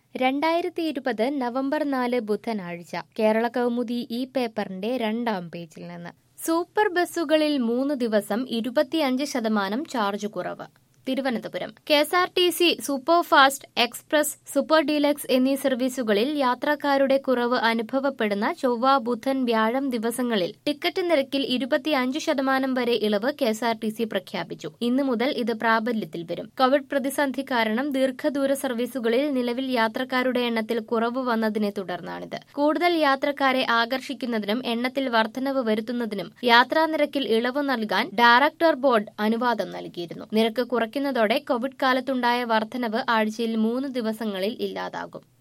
രണ്ടായിരത്തി ഇരുപത് നവംബർ നാല് ബുധനാഴ്ച കേരള കൗമുദി ഈ പേപ്പറിന്റെ രണ്ടാം പേജിൽ നിന്ന് സൂപ്പർ ബസ്സുകളിൽ മൂന്ന് ദിവസം ഇരുപത്തിയഞ്ച് ശതമാനം ചാർജ് കുറവ് Thiruvananthapuram K S R T C super fast express super deluxe എന്നീ സർവീസുകളിൽ യാത്രക്കാരുടെ കുറവ് അനുഭവപ്പെടുന്ന ചൊവ്വ ബുധൻ വ്യാഴം ദിവസങ്ങളിൽ ടിക്കറ്റ് നിരക്കിൽ ഇരുപത്തിയഞ്ച് ശതമാനം വരെ ഇളവ് K S R T C പ്രഖ്യാപിച്ചു ഇന്നു മുതൽ ഇത് പ്രാബല്യത്തിൽ വരും കോവിഡ് പ്രതിസന്ധി കാരണം ദീർഘദൂര സർവീസുകളിൽ നിലവിൽ യാത്രക്കാരുടെ എണ്ണത്തിൽ കുറവ് വന്നതിനെ തുടർന്നാണിത് കൂടുതൽ യാത്രക്കാരെ ആകർഷിക്കുന്നതിനും എണ്ണത്തിൽ വർധനവ് വരുത്തുന്നതിനും യാത്രാ നിരക്കിൽ ഇളവ് നൽകാൻ ഡയറക്ടർ ബോർഡ് അനുവാദം നൽകിയിരുന്നു നിരക്ക് കുറയ്ക്കുന്നതോടെ കോവിഡ് കാലത്തുണ്ടായ വർധനവ് ആഴ്ചയിൽ മൂന്ന് ദിവസങ്ങളിൽ ഇല്ലാതാകും